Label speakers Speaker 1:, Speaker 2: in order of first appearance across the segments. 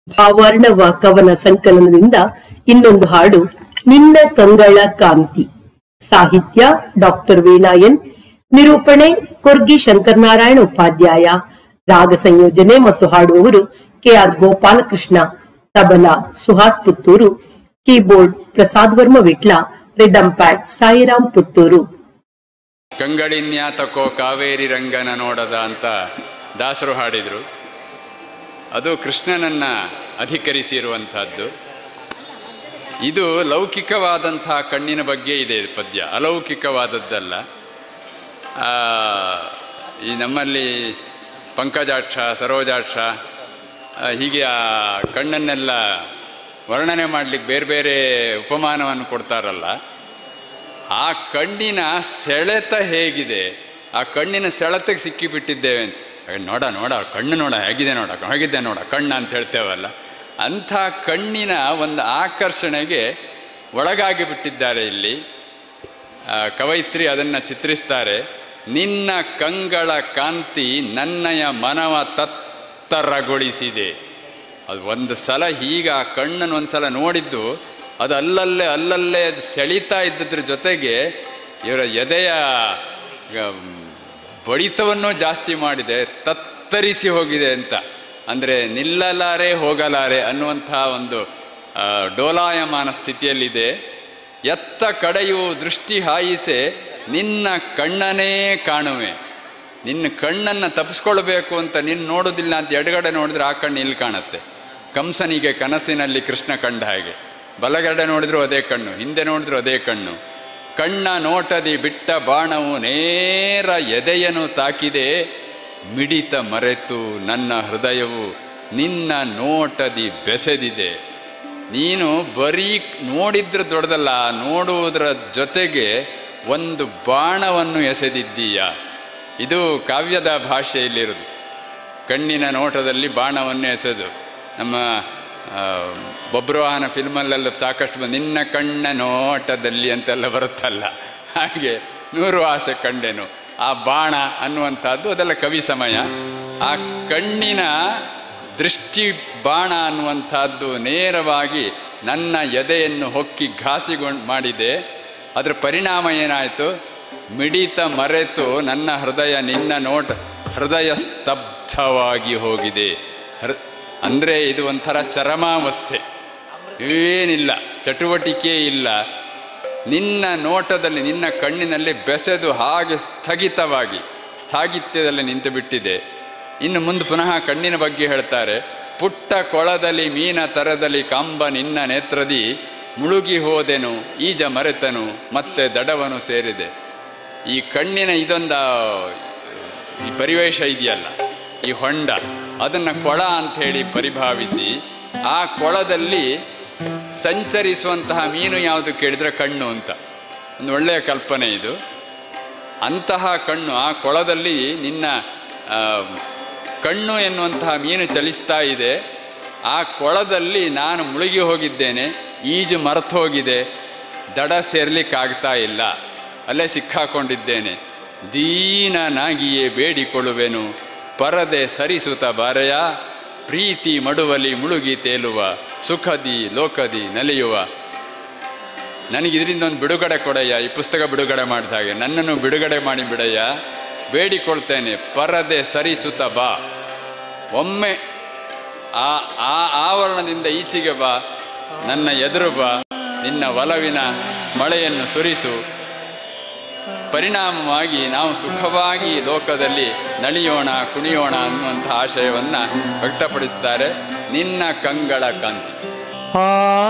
Speaker 1: ಭಾವಾರ್ಣವ ಕವನ ಸಂಕಲನದಿಂದ ಇನ್ನೊಂದು ಹಾಡು ನಿನ್ನ ಕಂಗಳ ಕಾಂತಿ ಸಾಹಿತ್ಯ ಡಾಕ್ಟರ್ ವೀಣಾಯನ್ ನಿರೂಪಣೆ ಕೊರ್ಗಿ ಶಂಕರನಾರಾಯಣ ಉಪಾಧ್ಯಾಯ ರಾಗ ಸಂಯೋಜನೆ ಮತ್ತು ಹಾಡುವವರು KR Gopalakrishna tabla Suhas Puttur keyboard Prasad Varma Vitla rhythm pad Sairam Puttur
Speaker 2: ಕಂಗಳಿನ್ಯಾತಕೋ ಕಾವೇರಿ ರಂಗನ ನೋಡದ ಅಂತ ದಾಸರು ಹಾಡಿದರು ಅದು ಕೃಷ್ಣನನ್ನು ಅಧಿಕರಿಸಿರುವಂಥದ್ದು ಇದು ಲೌಕಿಕವಾದಂಥ ಕಣ್ಣಿನ ಬಗ್ಗೆ ಇದೆ ಈ ಪದ್ಯ ಅಲೌಕಿಕವಾದದ್ದಲ್ಲ ಆ, ಈ ನಮ್ಮಲ್ಲಿ ಪಂಕಜಾಕ್ಷ ಸರೋಜಾಕ್ಷ ಆ, ಹೀಗೆ ಆ ಕಣ್ಣನ್ನೆಲ್ಲ ವರ್ಣನೆ ಮಾಡಲಿಕ್ಕೆ ಬೇರೆ ಬೇರೆ ಉಪಮಾನವನ್ನು ಕೊಡ್ತಾರಲ್ಲ ಆ ಕಣ್ಣಿನ ಸೆಳೆತ ಹೇಗಿದೆ ಆ ಕಣ್ಣಿನ ಸೆಳೆತಕ್ಕೆ ಸಿಕ್ಕಿಬಿಟ್ಟಿದ್ದೇವೆ ಅಂತ ಏ, ನೋಡ ನೋಡ ಕಣ್ಣು ನೋಡ ಹೇಗಿದೆ ನೋಡ ಹೇಗಿದೆ ನೋಡ ಕಣ್ಣು ಅಂತ ಹೇಳ್ತೇವಲ್ಲ ಅಂಥ ಕಣ್ಣಿನ ಒಂದು ಆಕರ್ಷಣೆಗೆ ಒಳಗಾಗಿ ಬಿಟ್ಟಿದ್ದಾರೆ ಇಲ್ಲಿ ಆ, ಕವಯಿತ್ರಿ ಅದನ್ನು ಚಿತ್ರಿಸ್ತಾರೆ ನಿನ್ನ ಕಂಗಳ ಕಾಂತಿ ನನ್ನಯ ಮನವ ತತ್ತರಗೊಳಿಸಿದೆ ಅದು ಒಂದು ಸಲ ಹೀಗೆ ಆ ಕಣ್ಣನ್ನು ಒಂದು ಸಲ ನೋಡಿದ್ದು ಅದು ಅಲ್ಲಲ್ಲೇ ಅಲ್ಲಲ್ಲೇ ಅದು ಸೆಳೀತಾ ಇದ್ದದ್ರ ಜೊತೆಗೆ ಇವರ ಎದೆಯ ಗ- ಬಡಿತವನ್ನು ಜಾಸ್ತಿ ಮಾಡಿದೆ ತತ್ತರಿಸಿ ಹೋಗಿದೆ ಅಂತ ಅಂದರೆ ನಿಲ್ಲಲಾರೆ ಹೋಗಲಾರೆ ಅನ್ನುವಂಥ ಒಂದು ಆ, ಡೋಲಾಯಮಾನ ಸ್ಥಿತಿಯಲ್ಲಿದೆ ಎತ್ತ ಕಡೆಯು ದೃಷ್ಟಿ ಹಾಯಿಸೆ ನಿನ್ನ ಕಣ್ಣನೇ ಕಾಣುವೆ ನಿನ್ನ ಕಣ್ಣನ್ನು ತಪ್ಪಿಸ್ಕೊಳ್ಬೇಕು ಅಂತ ನೀನು ನೋಡೋದಿಲ್ಲ ಅಂತ ಎಡಗಡೆ ನೋಡಿದ್ರೆ ಆ ಕಣ್ಣು ಇಲ್ಲಿ ಕಾಣುತ್ತೆ ಕಂಸನಿಗೆ ಕನಸಿನಲ್ಲಿ ಕೃಷ್ಣ ಕಂಡ ಹಾಗೆ ಬಲಗಡೆ ನೋಡಿದ್ರು ಅದೇ ಕಣ್ಣು ಹಿಂದೆ ನೋಡಿದ್ರು ಅದೇ ಕಣ್ಣು ಕಣ್ಣ ನೋಟದಿ ಬಿಟ್ಟ ಬಾಣವು ನೇರ ಎದೆಯನ್ನು ತಾಕಿದೆ ಮಿಡಿತ ಮರೆತು ನನ್ನ ಹೃದಯವು ನಿನ್ನ ನೋಟದಿ ಬೆಸೆದಿದೆ ನೀನು ಬರೀ ನೋಡಿದ್ರೆ ದೊಡ್ಡದಲ್ಲ ನೋಡುವುದರ ಜೊತೆಗೆ ಒಂದು ಬಾಣವನ್ನು ಎಸೆದಿದ್ದೀಯ ಇದು ಕಾವ್ಯದ ಭಾಷೆಯಲ್ಲಿರೋದು ಕಣ್ಣಿನ ನೋಟದಲ್ಲಿ ಬಾಣವನ್ನು ಎಸೆದು ನಮ್ಮ ಆ, ಬಬ್ರುವಾಹನ ಫಿಲ್ಮಲ್ಲೆಲ್ಲ ಸಾಕಷ್ಟು ಬಂದು ನಿನ್ನ ಕಣ್ಣ ನೋಟದಲ್ಲಿ ಅಂತೆಲ್ಲ ಬರುತ್ತಲ್ಲ ಹಾಗೆ ನೂರು ಆಸೆ ಕಂಡೆನು ಆ ಬಾಣ ಅನ್ನುವಂಥದ್ದು ಅದೆಲ್ಲ ಕವಿ ಸಮಯ ಆ ಕಣ್ಣಿನ ದೃಷ್ಟಿ ಬಾಣ ಅನ್ನುವಂಥದ್ದು ನೇರವಾಗಿ ನನ್ನ ಎದೆಯನ್ನು ಹೊಕ್ಕಿ ಘಾಸಿಗೊಂಡು ಮಾಡಿದೆ ಅದರ ಪರಿಣಾಮ ಏನಾಯಿತು ಮಿಡಿತ ಮರೆತು ನನ್ನ ಹೃದಯ ನಿನ್ನ ನೋಟ ಹೃದಯ ಸ್ತಬ್ಧವಾಗಿ ಹೋಗಿದೆ ಹೃ ಅಂದರೆ ಇದು ಒಂಥರ ಚರಮಾವಸ್ಥೆ ಏನಿಲ್ಲ ಚಟುವಟಿಕೆ ಇಲ್ಲ ನಿನ್ನ ನೋಟದಲ್ಲಿ ನಿನ್ನ ಕಣ್ಣಿನಲ್ಲಿ ಬೆಸೆದು ಹಾಗೆ ಸ್ಥಗಿತವಾಗಿ ಸ್ಥಾಗಿತ್ಯದಲ್ಲಿ ನಿಂತು ಬಿಟ್ಟಿದೆ ಇನ್ನು ಮುಂದೆ ಪುನಃ ಕಣ್ಣಿನ ಬಗ್ಗೆ ಹೇಳ್ತಾರೆ ಪುಟ್ಟ ಕೊಳದಲ್ಲಿ ಮೀನ ತರದಲ್ಲಿ ಕಾಂಬ ನಿನ್ನ ನೇತ್ರದಿ ಮುಳುಗಿ ಹೋದೆನು ಈಜ ಮರೆತನು ಮತ್ತೆ ದಡವನು ಸೇರಿದೆ ಈ ಕಣ್ಣಿನ ಇದೊಂದು ಈ ಪರಿವೇಶ ಇದೆಯಲ್ಲ ಈ ಹೊಂಡ ಅದನ್ನು ಕೊಳ ಅಂಥೇಳಿ ಪರಿಭಾವಿಸಿ ಆ ಕೊಳದಲ್ಲಿ ಸಂಚರಿಸುವಂತಹ ಮೀನು ಯಾವುದು ಕೇಳಿದರೆ ಕಣ್ಣು ಅಂತ ಒಂದು ಒಳ್ಳೆಯ ಕಲ್ಪನೆ ಇದು ಅಂತಹ ಕಣ್ಣು ಆ ಕೊಳದಲ್ಲಿ ನಿನ್ನ ಆ, ಕಣ್ಣು ಎನ್ನುವಂತಹ ಮೀನು ಚಲಿಸ್ತಾ ಇದೆ ಆ ಕೊಳದಲ್ಲಿ ನಾನು ಮುಳುಗಿ ಹೋಗಿದ್ದೇನೆ ಈಜು ಮರೆತು ಹೋಗಿದೆ ದಡ ಸೇರ್ಲಿಕ್ಕಾಗ್ತಾ ಇಲ್ಲ ಅಲ್ಲೇ ಸಿಕ್ಕಾಕೊಂಡಿದ್ದೇನೆ ದೀನನಾಗಿಯೇ ಬೇಡಿಕೊಳ್ಳುವೆನು ಪರದೆ ಸರಿಸುತ್ತ ಬಾರೆಯ ಪ್ರೀತಿ ಮಡುವಲಿ ಮುಳುಗಿ ತೇಲುವ ಸುಖದಿ ಲೋಕದಿ ನಲಿಯುವ ನನಗೆ ಇದರಿಂದ ಒಂದು ಬಿಡುಗಡೆ ಕೊಡಯ್ಯ ಈ ಪುಸ್ತಕ ಬಿಡುಗಡೆ ಮಾಡಿದ ಹಾಗೆ ನನ್ನನ್ನು ಬಿಡುಗಡೆ ಮಾಡಿ ಬಿಡಯ್ಯ ಬೇಡಿಕೊಳ್ತೇನೆ ಪರದೆ ಸರಿಸುತ್ತ ಬಾ ಒಮ್ಮೆ ಆ ಆ ಆವರಣದಿಂದ ಈಚೆಗೆ ಬಾ ನನ್ನ ಎದುರು ಬಾ ನಿನ್ನ ಒಲವಿನ ಮಳೆಯನ್ನು ಸುರಿಸು ಪರಿಣಾಮವಾಗಿ ನಾವು ಸುಖವಾಗಿ ಈ ಲೋಕದಲ್ಲಿ ನಲಿಯೋಣ ಕುಣಿಯೋಣ ಅನ್ನುವಂಥ ಆಶಯವನ್ನು ವ್ಯಕ್ತಪಡಿಸ್ತಾರೆ ನಿನ್ನ ಕಂಗಳ ಕಾಂತಿ
Speaker 3: ಆ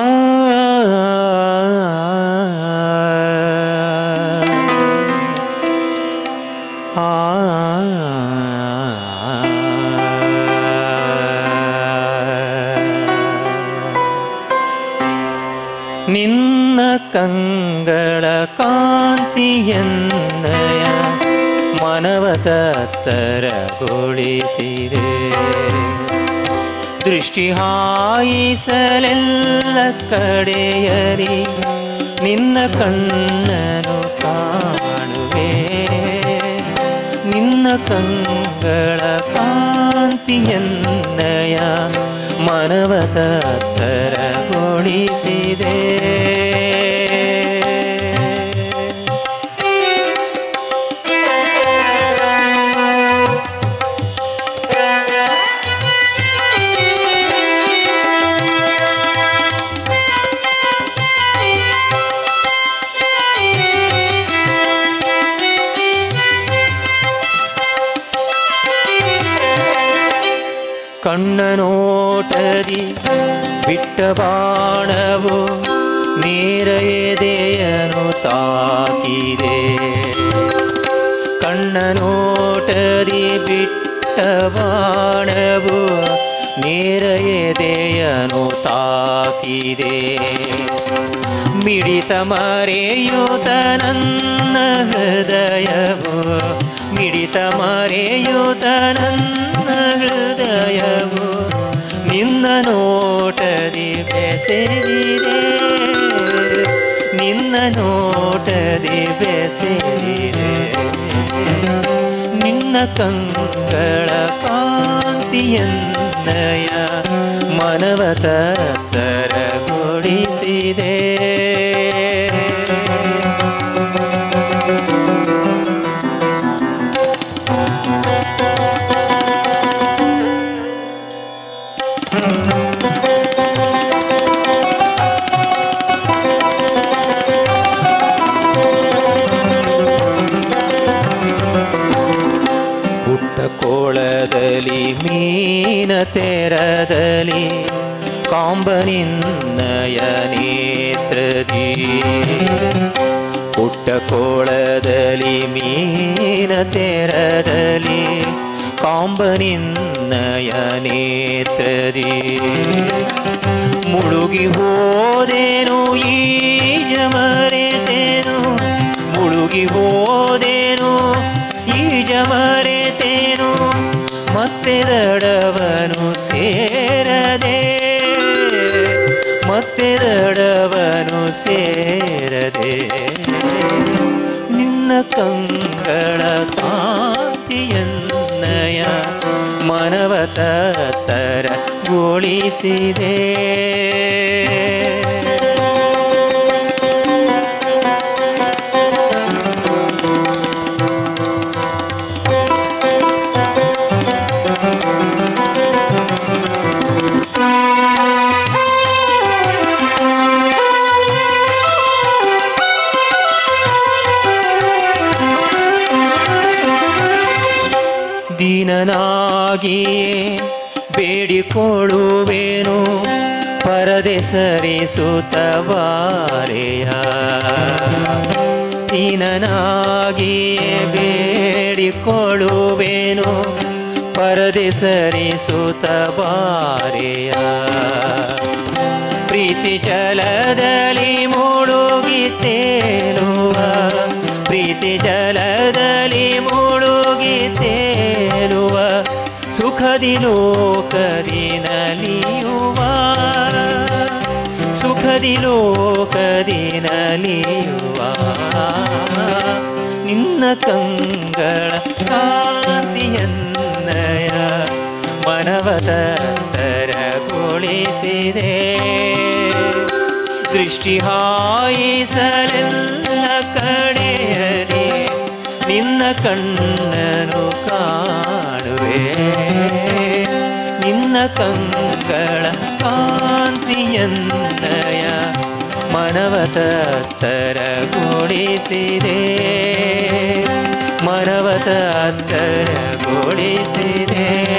Speaker 3: ನಿನ್ನ ಕಂಗಳ ಕಾಂತಿಯನ್ನಯ ಮನವ ತತ್ತರಗೊಳಿಸಿದೆ ದೃಷ್ಟಿ ಹಾಯಿಸಲೆಲ್ಲ ಕಡೆಯಲಿ ನಿನ್ನ ಕಣ್ಣನು ಕಾಣುವೆ ನಿನ್ನ ಕಂಗಳ ಕಾಂತಿಯನ್ನಯ ಮನವತ ತರಗೊಳಿಸಿದೆ ಕಣ್ಣ ನೋಟದಿ ಬಿಟ್ಟ ಬಾಣವು ನೇರ ಎದೆಯನು ತಾಕಿದೆ ಕಣ್ಣ ನೋಟದಿ ಬಿಟ್ಟ ಬಾಣವು ನೇರ ಎದೆಯನು ತಾಕಿದೆ ಮಿಡಿತ ಮರೆಯುತ ನನ್ನ ಹೃದಯವು ಮಿಡಿತ ಮರೆಯುತ ನನ್ನ ಹೃದಯವು ನಿನ್ನ ನೋಟದಿ ಬೆಸೆದಿದೆ ನಿನ್ನ ನೋಟದಿ ಬೆಸೆದಿದೆ ನಿನ್ನ ಕಂಗಳ ಕಾಂತಿಯನ್ನಯ ಮನವತ ತರಗೊಳಿಸಿದೆ ಪುಟ್ಟ ಕೋಳದಲ್ಲಿ ಮೀನ ತೆರದಲ್ಲಿ ಕಾಂಬನಿನ್ನಯ ನೇತ್ರದಿ ಪುಟ್ಟ ಕೋಳದಲ್ಲಿ ಮೀನ ತೆರದಲ್ಲಿ ಕಾಂಬನಿನ್ನಯ ನೇತ್ರದಿ ಮುಳುಗಿ ಹೋದೇನು ಈಜ ಮರೆತೇನು ಮುಳುಗಿ ಹೋದೇನು ಈಜ ಮರೆತೇನು ಮತ್ತೆ ದಡವನು ಸೇರದೆ ಮತ್ತೆ ದಡವನು ಸೇರದೆ ನಿನ್ನ ಕಂಗಳ ಕಾಂತಿಯನ್ನಯ ಮನವತ ತರಗೊಳಿಸಿದೆ ದೀನನಾಗಿಯೇ ಬೇಡಿಕೊಳ್ಳುವೇನು ಪರದೆ ಸರಿಸುತ್ತ ಬಾರೆಯ ದೀನನಾಗಿಯೇ ಬೇಡಿಕೊಳ್ಳುವೇನು ಪರದೆ ಸರಿಸುತ್ತ ಬಾರೆಯ ಪ್ರೀತಿ ಜಲದಲ್ಲಿ ಮುಳುಗಿತೇನುವ ಪ್ರೀತಿ ಜಲದಲ್ಲಿ ಮುಳುಗಿತೇನುವ ಸುಖದಿ ಲೋಕದಿ ನಲಿಯುವ ಸುಖದಿ ಲೋಕದಿ ನಲಿಯುವ ನಿನ್ನ ಕಂಗಳ ಕಾಂತಿಯನ್ನಯ ಮನವತ ತರಗೊಳಿಸಿದೆ ದೃಷ್ಟಿ ಹಾಯಿಸಲೆಲ್ಲ ಕಡೆಯಲಿ ನಿನ್ನ ಕಣ್ಣನು ಕಾಣುವೆ ನಿನ್ನ ಕಂಗಳ ಕಾಂತಿಯನ್ನಯ ಮನವತ ತರಗೊಳಿಸಿದೆ ಮನವತ ತರಗೊಳಿಸಿದೆ